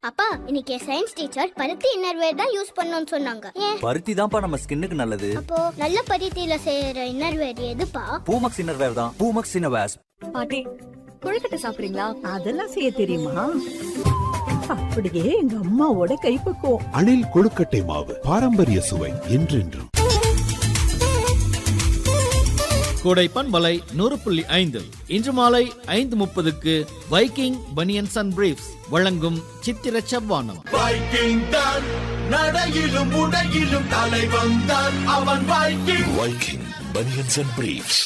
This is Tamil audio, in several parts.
அப்பா இன்னைக்கு சயின்ஸ் டீச்சர் பருத்தி இன்னர்வேர் தான் யூஸ் பண்ணணும்னு சொன்னாங்க ஏன் பருத்தி தான்ப்பா நம்ம ஸ்கின்னுக்கு நல்லது அப்போ நல்ல பருத்தியில செய்யற இன்னர்வேர் எதுப்பா பூமக்ஸ் இன்னர்வேர் தான் பூமக்ஸ் இன்னர்வேர்ஸ் பாட்டி கொழுக்கட்டை சாப்பிடுறீங்களா அதெல்லாம் செய்ய தெரியுமா அப்படியே எங்க அம்மாவோட கைப்பக்குவம் அணில் கொழுக்கட்டை மாவு பாரம்பரிய சுவை என்றென்றும் கோடை பண்பலை நூறு புள்ளி ஐந்து இன்று மாலை ஐந்து முப்பதுக்கு வைக்கிங் பனியன்ஸ் அண்ட் பிரீஃப்ஸ் வழங்கும் சித்திர செவ்வானம் வைக்கிங் தான் நடையிலும் உடையிலும் தலை வந்தான் அவன் Viking Viking banians and briefs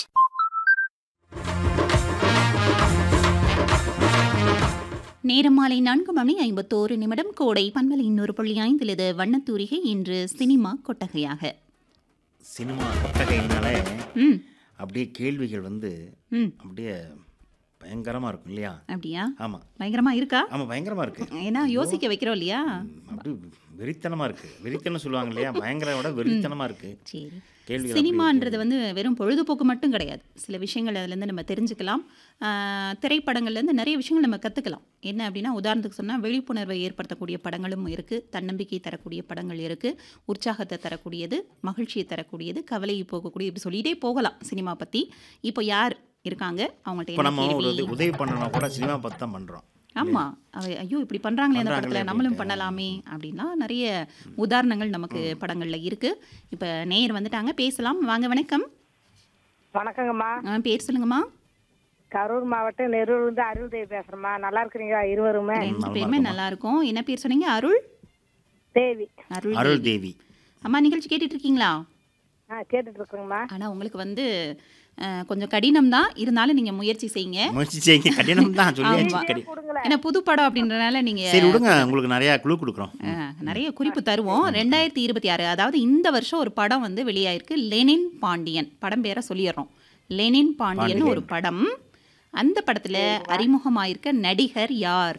நேரம் மாலை நான்கு மணி ஐம்பத்தோரு நிமிடம் கோடை பண்பலை இன்னொரு புள்ளி ஐந்தில் இது வண்ணத்தூரிகை இன்று சினிமா கொட்டகையாக சினிமா கொட்டகைனாலே ம் அப்படியே கேள்விகள் வந்து ம் அப்படியே பயங்கரமா இருக்கும் இல்லையா அப்படியா ஆமா பயங்கரமா இருக்கா ஆமா பயங்கரமா இருக்கு ஏன்னா யோசிக்க வைக்கிறோம் இல்லையா அப்படியே வெறித்தனமா இருக்கு வெறித்தனம் சொல்லுவாங்க இல்லையா பயங்கர விட வெறித்தனமா இருக்கு சரி கேள்விகள் சினிமான்றது வந்து வெறும் பொழுதுபோக்கு மட்டும் கிடையாது சில விஷயங்கள் அதுலேருந்து நம்ம தெரிஞ்சுக்கலாம் ஆஹ், திரைப்படங்கள்லேருந்து நிறைய விஷயங்கள் நம்ம கற்றுக்கலாம் என்ன அப்படின்னா உதாரணத்துக்கு சொன்னால் விழிப்புணர்வை ஏற்படுத்தக்கூடிய படங்களும் இருக்குது தன்னம்பிக்கை தரக்கூடிய படங்கள் இருக்குது உற்சாகத்தை தரக்கூடியது மகிழ்ச்சியை தரக்கூடியது கவலையை போகக்கூடிய இப்படி சொல்லிகிட்டே போகலாம் சினிமா பற்றி இப்போ யார் இருக்காங்க அவங்கள்ட்ட இப்போ என்ன நம்ம ஒரு கேள்வி உதவி- உதவி பண்ணணும் கூட சினிமா பார்த்து தான் பண்றோம் ஆமா அவ ஐயோ இப்படி பண்றாங்களே அந்த பண்றாங்களே படத்துல நம்மளும் அப்படின்ட்டு. பண்ணலாமே அப்படின்னா நிறைய உதாரணங்கள் நமக்கு படங்கள்ல இருக்கு இப்ப நேயர் வந்துட்டாங்க பேசலாம் வாங்க வணக்கம் வணக்கங்கம்மா ஆ, பேர் சொல்லுங்கம்மா கரூர் மாவட்டம் நெரூர் இருந்து அருள் தேவி பேசுறேம்மா நல்லா இருக்கிறீங்களா இருவருமே ரெண்டு நலமா பேருமே இருக்கோம். நல்லா இருக்கும் என்ன பேர் சொன்னீங்க அருள் தேவி அருள் அருள் தேவி. தேவி அம்மா நிகழ்ச்சி கேட்டுட்டு இருக்கீங்களா ஆ கேட்டுட்டு இருக்கோங்கம்மா ஆனா உங்களுக்கு வந்து அஹ், கொஞ்சம் கடினம் தான் இருந்தாலும் நீங்க முயற்சி செய்யுங்க முயற்சி செய்யுங்க கடினம் தான் சொல்லியாச்சு ஆமா. கடி கொடுங்களேன் ஏன்னா புது படம் அப்படின்றனால நீங்க சரி விடுங்க உங்களுக்கு நிறைய குழு கொடுக்குறோம் அஹ், நிறைய குறிப்பு தருவோம் ரெண்டாயிரத்தி இருபத்தி ஆறு அதாவது இந்த வருஷம் ஒரு படம் வந்து வெளியாயிருக்கு லெனின் பாண்டியன் படம் பேரை சொல்லிடுறோம் லெனின் பாண்டியன் ஒரு படம் அந்த படத்துல அறிமுகமாயிருக்க நடிகர் யார்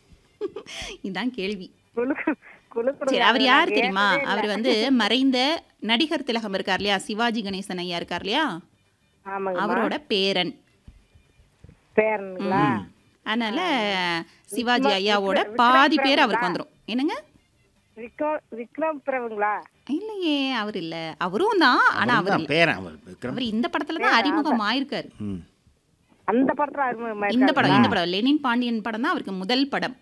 இதான் கேள்வி குழு குழு கொடுங்க. சரி அவர் அது யார் நான் தெரியுமா கேட்டதே இல்ல. அவர் வந்து மறைந்த நடிகர் திலகம் இருக்கார் இல்லையா சிவாஜி கணேசன் ஐயா இருக்கார் இல்லையா ஆமாங்கம்மா அவரோட பேரன் பேரனுங்களா அதனால சிவாஜி ஐயாவோட பாதி பேர் அவருக்கு வந்துரும் என்னங்க விக்ரம் விக்ரம் பிரபுங்களா இல்லையே அவர் இல்ல அவரும் தான் ஆனா அவர் அவர்தான் இல்ல. பேரன் அவர் விக்ரம் அவர் இந்த படத்துல தான் அறிமுகம் ஆயிருக்காரு ம். அந்த படத்துல அறிமுகமா இந்த படம் இருக்காங்களா? இந்த படம் லெனின் பாண்டியன் படம் தான் அவருக்கு முதல் படம்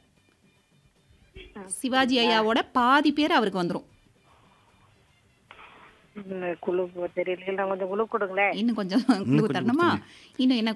சிவாஜி ஐயாவோட பாதி பேர் அவருக்கு வந்துரும் இந்த குழு தெரியல கொஞ்சம் குழு கொடுங்களேன் இன்னும் கொஞ்சம் இன்னும் clue கொஞ்சம் தரணுமா இன்னும் என்ன